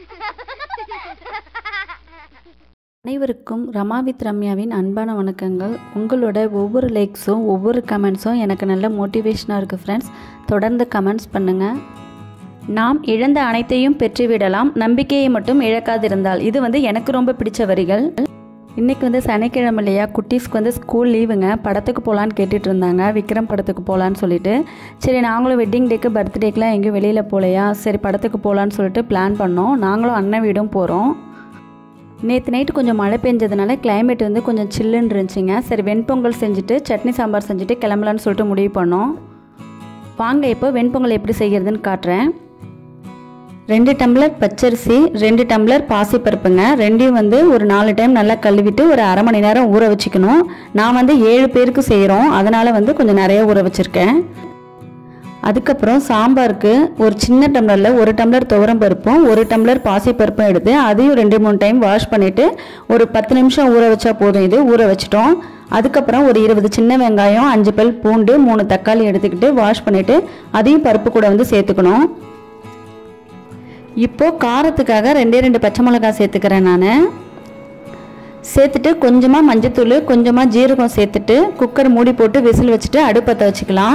அனைவருக்கும் ரமா வித் ரம்யாவின் அன்பான வணக்கங்கள் உங்களோட ஒவ்வொரு லைக்ஸும் ஒவ்வொரு கமெண்ட்ஸும் எனக்கு நல்ல மோட்டிவேஷனாக இருக்குது ஃப்ரெண்ட்ஸ் தொடர்ந்து கமெண்ட்ஸ் பண்ணுங்கள் நாம் இழந்த அனைத்தையும் பெற்றுவிடலாம் நம்பிக்கையை மட்டும் இழக்காதிருந்தால் இது வந்து எனக்கு ரொம்ப பிடிச்ச வரிகள் இன்றைக்கி வந்து சனிக்கிழமை இல்லையா குட்டீஸ்க்கு வந்து ஸ்கூல் லீவுங்க படத்துக்கு போகலான்னு கேட்டுட்டு இருந்தாங்க விக்ரம் படத்துக்கு போகலான்னு சொல்லிட்டு சரி நாங்களும் வெட்டிங் டேக்கு பர்த்டேக்கெலாம் எங்கேயும் வெளியில் போகலையா சரி படத்துக்கு போகலான்னு சொல்லிட்டு பிளான் பண்ணோம் நாங்களும் அண்ணன் வீடும் போகிறோம் நேற்று நைட்டு கொஞ்சம் மழை பெஞ்சதுனால கிளைமேட் வந்து கொஞ்சம் சில்லுன்னு இருந்துச்சுங்க சரி வெண்பொங்கல் செஞ்சுட்டு சட்னி சாம்பார் செஞ்சுட்டு கிளம்பலான்னு சொல்லிட்டு முடிவு பண்ணோம் வாங்க இப்போ வெண்பொங்கல் எப்படி செய்கிறதுன்னு காட்டுறேன் ரெண்டு டம்ளர் பச்சரிசி ரெண்டு டம்ளர் பாசிப்பருப்புங்க ரெண்டையும் வந்து ஒரு நாலு டைம் நல்லா கழுவிட்டு ஒரு அரை மணி நேரம் ஊற வச்சுக்கணும் நான் வந்து ஏழு பேருக்கு செய்கிறோம் அதனால் வந்து கொஞ்சம் நிறைய ஊற வச்சுருக்கேன் அதுக்கப்புறம் சாம்பாருக்கு ஒரு சின்ன டம்ளரில் ஒரு டம்ளர் துவரம் பருப்பும் ஒரு டம்ளர் பாசிப்பருப்பும் எடுத்து அதையும் ரெண்டு மூணு டைம் வாஷ் பண்ணிவிட்டு ஒரு பத்து நிமிஷம் ஊற வச்சா போதும் இது ஊற வச்சிட்டோம் அதுக்கப்புறம் ஒரு இருபது சின்ன வெங்காயம் அஞ்சு பல் பூண்டு மூணு தக்காளி எடுத்துக்கிட்டு வாஷ் பண்ணிவிட்டு அதையும் பருப்பு கூட வந்து சேர்த்துக்கணும் இப்போது காரத்துக்காக ரெண்டே ரெண்டு பச்சை மிளகாய் சேர்த்துக்கிறேன் நான் சேர்த்துட்டு கொஞ்சமாக மஞ்சத்தூள் கொஞ்சமாக ஜீரகம் சேர்த்துட்டு குக்கர் மூடி போட்டு விசில் வச்சுட்டு அடுப்பத்தை வச்சுக்கலாம்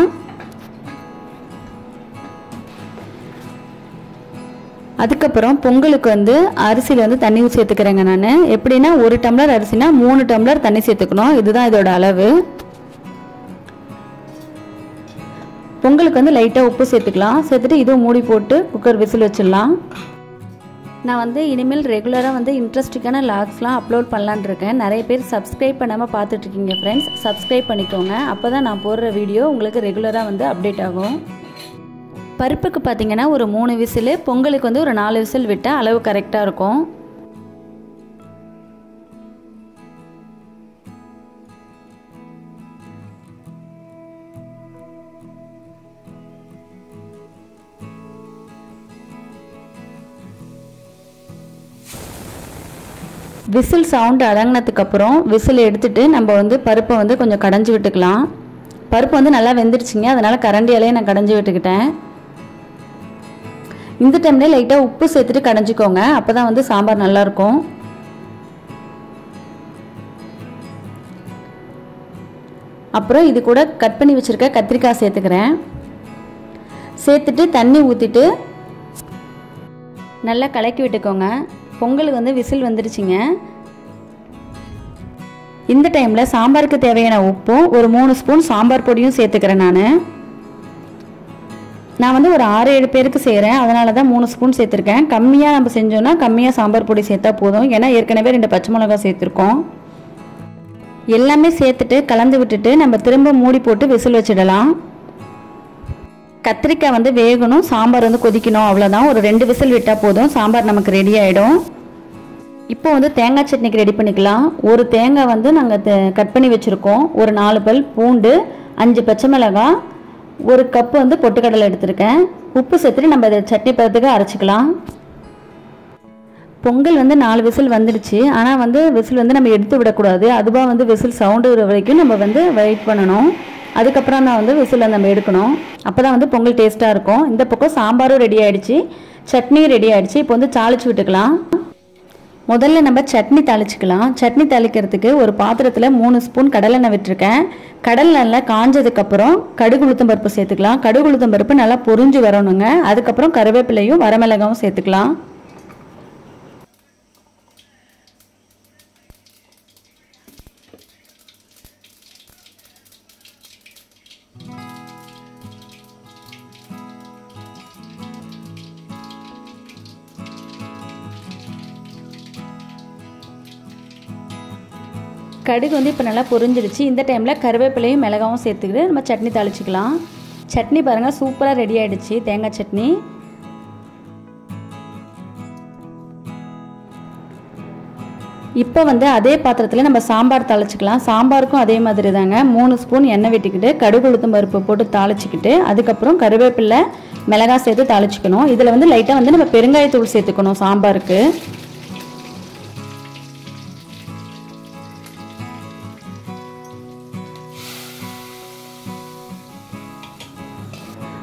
அதுக்கப்புறம் பொங்கலுக்கு வந்து அரிசியில் வந்து தண்ணி சேர்த்துக்கிறேங்க நான் எப்படின்னா ஒரு டம்ளர் அரிசினா மூணு டம்ளர் தண்ணி சேர்த்துக்கணும் இதுதான் இதோட அளவு பொங்கலுக்கு வந்து லைட்டாக உப்பு சேர்த்துக்கலாம் சேர்த்துட்டு இதுவும் மூடி போட்டு குக்கர் விசில் வச்சிடலாம் நான் வந்து இனிமேல் ரெகுலராக வந்து இன்ட்ரெஸ்டிங்கான லாக்ஸ்லாம் அப்லோட் பண்ணலான் இருக்கேன் நிறைய பேர் சப்ஸ்கிரைப் பண்ணாமல் பார்த்துட்ருக்கீங்க ஃப்ரெண்ட்ஸ் சப்ஸ்கிரைப் பண்ணிக்கோங்க அப்போ தான் நான் போடுற வீடியோ உங்களுக்கு ரெகுலராக வந்து அப்டேட் ஆகும் பருப்புக்கு பார்த்தீங்கன்னா ஒரு மூணு விசில் பொங்கலுக்கு வந்து ஒரு நாலு விசில் விட்டால் அளவு கரெக்டாக இருக்கும் விசில் சவுண்டு அடங்கினதுக்கப்புறம் விசில் எடுத்துட்டு நம்ம வந்து பருப்பை வந்து கொஞ்சம் கடைஞ்சி விட்டுக்கலாம் பருப்பு வந்து நல்லா வெந்துருச்சுங்க அதனால் கரண்டியாலே நான் கடைஞ்சி விட்டுக்கிட்டேன் இந்த டைம்ல லைட்டாக உப்பு சேர்த்துட்டு கடைஞ்சிக்கோங்க அப்போ தான் வந்து சாம்பார் நல்லாயிருக்கும் அப்புறம் இது கூட கட் பண்ணி வச்சுருக்க கத்திரிக்காய் சேர்த்துக்கிறேன் சேர்த்துட்டு தண்ணி ஊற்றிட்டு நல்லா கலக்கி விட்டுக்கோங்க பொங்கலுக்கு வந்து விசில் வந்துருச்சுங்க இந்த டைமில் சாம்பாருக்கு தேவையான உப்பும் ஒரு மூணு ஸ்பூன் சாம்பார் பொடியும் சேர்த்துக்கிறேன் நான் நான் வந்து ஒரு ஆறு ஏழு பேருக்கு செய்கிறேன் அதனால தான் மூணு ஸ்பூன் சேர்த்துருக்கேன் கம்மியாக நம்ம செஞ்சோன்னா கம்மியாக சாம்பார் பொடி சேர்த்தா போதும் ஏன்னா ஏற்கனவே ரெண்டு பச்சை மிளகா சேர்த்துருக்கோம் எல்லாமே சேர்த்துட்டு கலந்து விட்டுட்டு நம்ம திரும்ப மூடி போட்டு விசில் வச்சிடலாம் கத்திரிக்காய் வந்து வேகணும் சாம்பார் வந்து கொதிக்கணும் அவ்வளோதான் ஒரு ரெண்டு விசில் விட்டால் போதும் சாம்பார் நமக்கு ரெடி ஆகிடும் இப்போ வந்து தேங்காய் சட்னிக்கு ரெடி பண்ணிக்கலாம் ஒரு தேங்காய் வந்து நாங்கள் கட் பண்ணி வச்சுருக்கோம் ஒரு நாலு பல் பூண்டு அஞ்சு பச்சை மிளகாய் ஒரு கப்பு வந்து பொட்டுக்கடலை எடுத்திருக்கேன் உப்பு சேர்த்துட்டு நம்ம இதை சட்னி பதத்துக்கு அரைச்சிக்கலாம் பொங்கல் வந்து நாலு விசில் வந்துடுச்சு ஆனால் வந்து விசில் வந்து நம்ம எடுத்து விடக்கூடாது அதுவாக வந்து விசில் சவுண்டு வர வரைக்கும் நம்ம வந்து வெயிட் பண்ணணும் அதுக்கப்புறம் தான் வந்து விசில் நம்ம எடுக்கணும் அப்போ தான் வந்து பொங்கல் டேஸ்ட்டாக இருக்கும் இந்த பக்கம் சாம்பாரும் ரெடி ஆகிடுச்சு சட்னியும் ரெடி ஆகிடுச்சு இப்போ வந்து தாளிச்சு விட்டுக்கலாம் முதல்ல நம்ம சட்னி தாளிச்சுக்கலாம் சட்னி தாளிக்கிறதுக்கு ஒரு பாத்திரத்தில் மூணு ஸ்பூன் கடலெண்ணெய் விட்டுருக்கேன் கடல் நல்லா காஞ்சதுக்கப்புறம் கடுகு உளுத்தம் பருப்பு சேர்த்துக்கலாம் கடுகு உளுத்தம் பருப்பு நல்லா பொரிஞ்சு வரணுங்க அதுக்கப்புறம் கருவேப்பிலையும் வரமிளகாவும் சேர்த்துக்கலாம் கடுகு வந்து இப்போ நல்லா பொரிஞ்சிருச்சு இந்த டைமில் கருவேப்பிலையும் மிளகாவும் சேர்த்துக்கிட்டு நம்ம சட்னி தாளிச்சிக்கலாம் சட்னி பாருங்கள் சூப்பராக ரெடி ஆகிடுச்சு தேங்காய் சட்னி இப்போ வந்து அதே பாத்திரத்தில் நம்ம சாம்பார் தாளிச்சிக்கலாம் சாம்பாருக்கும் அதே மாதிரி தாங்க மூணு ஸ்பூன் எண்ணெய் விட்டுக்கிட்டு கடுகு உளுத்தம் பருப்பு போட்டு தாளிச்சிக்கிட்டு அதுக்கப்புறம் கருவேப்பிலை மிளகாய் சேர்த்து தாளிச்சிக்கணும் இதில் வந்து லைட்டாக வந்து நம்ம பெருங்காயத்தூள் சேர்த்துக்கணும் சாம்பாருக்கு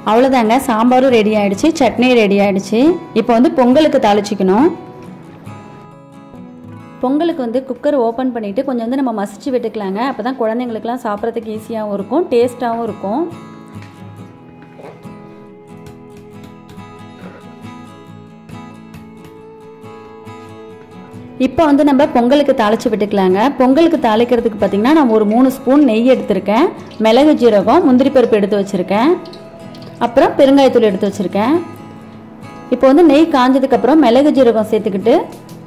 அவ்வளோதாங்க சாம்பாரும் ரெடி ஆயிடுச்சு சட்னி ரெடி ஆயிடுச்சு இப்போ வந்து பொங்கலுக்கு தாளிச்சிக்கணும் பொங்கலுக்கு வந்து குக்கர் ஓப்பன் பண்ணிவிட்டு கொஞ்சம் வந்து நம்ம மசிச்சு விட்டுக்கலாங்க அப்போ தான் குழந்தைங்களுக்குலாம் சாப்பிட்றதுக்கு ஈஸியாகவும் இருக்கும் டேஸ்ட்டாகவும் இருக்கும் இப்போ வந்து நம்ம பொங்கலுக்கு தாளித்து விட்டுக்கலாங்க பொங்கலுக்கு தாளிக்கிறதுக்கு பார்த்திங்கன்னா நான் ஒரு மூணு ஸ்பூன் நெய் எடுத்திருக்கேன் மிளகு ஜீரகம் முந்திரி பருப்பு எடுத்து வச்சுருக்கேன் அப்புறம் பெருங்காயத்தூள் எடுத்து வச்சுருக்கேன் இப்போ வந்து நெய் காஞ்சதுக்கப்புறம் மிளகு ஜீரகம் சேர்த்துக்கிட்டு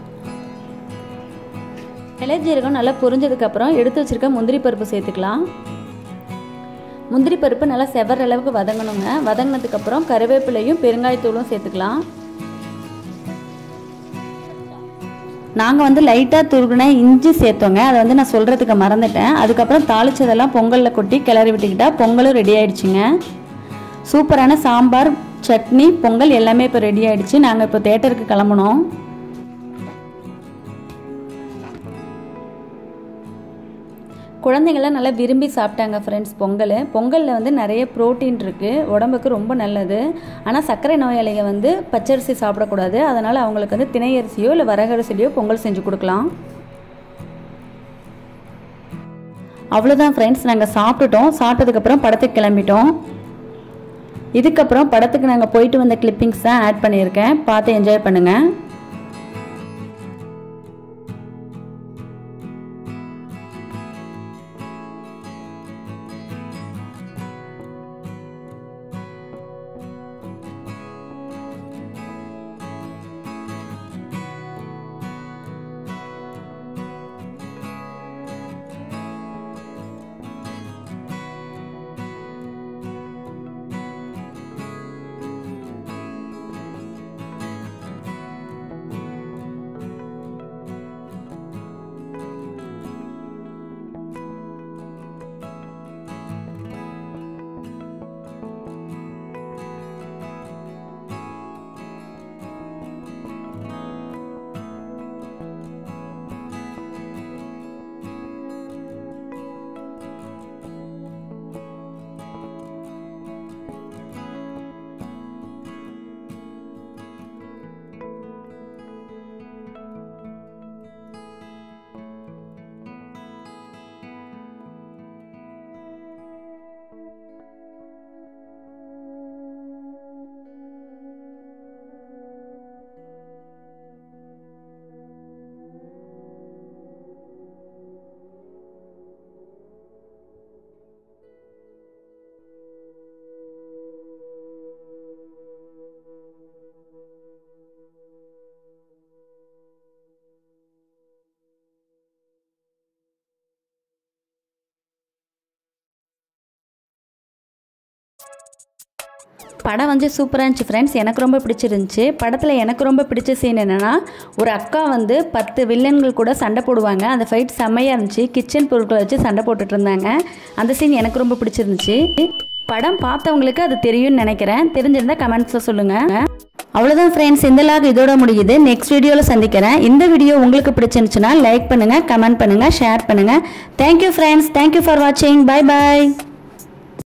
மிளகு ஜீரகம் நல்லா பொரிஞ்சதுக்கப்புறம் எடுத்து வச்சுருக்க முந்திரி பருப்பு சேர்த்துக்கலாம் முந்திரி பருப்பு நல்லா செவற அளவுக்கு வதங்கணுங்க வதங்கினதுக்கப்புறம் கருவேப்பிலையும் பெருங்காயத்தூளும் சேர்த்துக்கலாம் நாங்கள் வந்து லைட்டாக துருகுன இஞ்சி சேர்த்தோங்க அதை வந்து நான் சொல்கிறதுக்கு மறந்துட்டேன் அதுக்கப்புறம் தாளிச்சதெல்லாம் பொங்கலில் கொட்டி கிளறி விட்டுக்கிட்டா பொங்கலும் ரெடி ஆயிடுச்சுங்க சூப்பரான சாம்பார் சட்னி பொங்கல் எல்லாமே இப்போ ரெடி ஆயிடுச்சு நாங்கள் இப்போ தேட்டருக்கு கிளம்புனோம் குழந்தைங்களாம் நல்லா விரும்பி சாப்பிட்டாங்க ஃப்ரெண்ட்ஸ் பொங்கல் பொங்கலில் வந்து நிறைய ப்ரோட்டீன் இருக்குது உடம்புக்கு ரொம்ப நல்லது ஆனால் சர்க்கரை நோயாளிங்க வந்து பச்சரிசி சாப்பிடக்கூடாது அதனால் அவங்களுக்கு வந்து திணை அரிசியோ இல்லை வரகரிசிலையோ பொங்கல் செஞ்சு கொடுக்கலாம் அவ்வளோதான் ஃப்ரெண்ட்ஸ் நாங்கள் சாப்பிட்டுட்டோம் சாப்பிட்டதுக்கப்புறம் படத்துக்கு கிளம்பிட்டோம் இதுக்கப்புறம் படத்துக்கு நாங்கள் போயிட்டு வந்த கிளிப்பிங்ஸ் தான் ஆட் பண்ணியிருக்கேன் பார்த்து என்ஜாய் பண்ணுங்கள் படம் வந்து சூப்பராக இருந்துச்சு ஃப்ரெண்ட்ஸ் எனக்கு ரொம்ப பிடிச்சிருந்துச்சு படத்தில் எனக்கு ரொம்ப பிடிச்ச சீன் என்னென்னா ஒரு அக்கா வந்து பத்து வில்லன்கள் கூட சண்டை போடுவாங்க அந்த ஃபைட் செம்மையாக இருந்துச்சு கிச்சன் பொருட்களை வச்சு சண்டை போட்டுட்டு இருந்தாங்க அந்த சீன் எனக்கு ரொம்ப பிடிச்சிருந்துச்சு படம் பார்த்தவங்களுக்கு அது தெரியும்னு நினைக்கிறேன் தெரிஞ்சிருந்தா கமெண்ட்ஸில் சொல்லுங்கள் அவ்வளோதான் ஃப்ரெண்ட்ஸ் இந்த லாக் இதோட முடியுது நெக்ஸ்ட் வீடியோவில் சந்திக்கிறேன் இந்த வீடியோ உங்களுக்கு பிடிச்சிருந்துச்சுன்னா லைக் பண்ணுங்கள் கமெண்ட் பண்ணுங்கள் ஷேர் பண்ணுங்கள் தேங்க்யூ ஃப்ரெண்ட்ஸ் தேங்க்யூ ஃபார் வாட்சிங் பை பாய்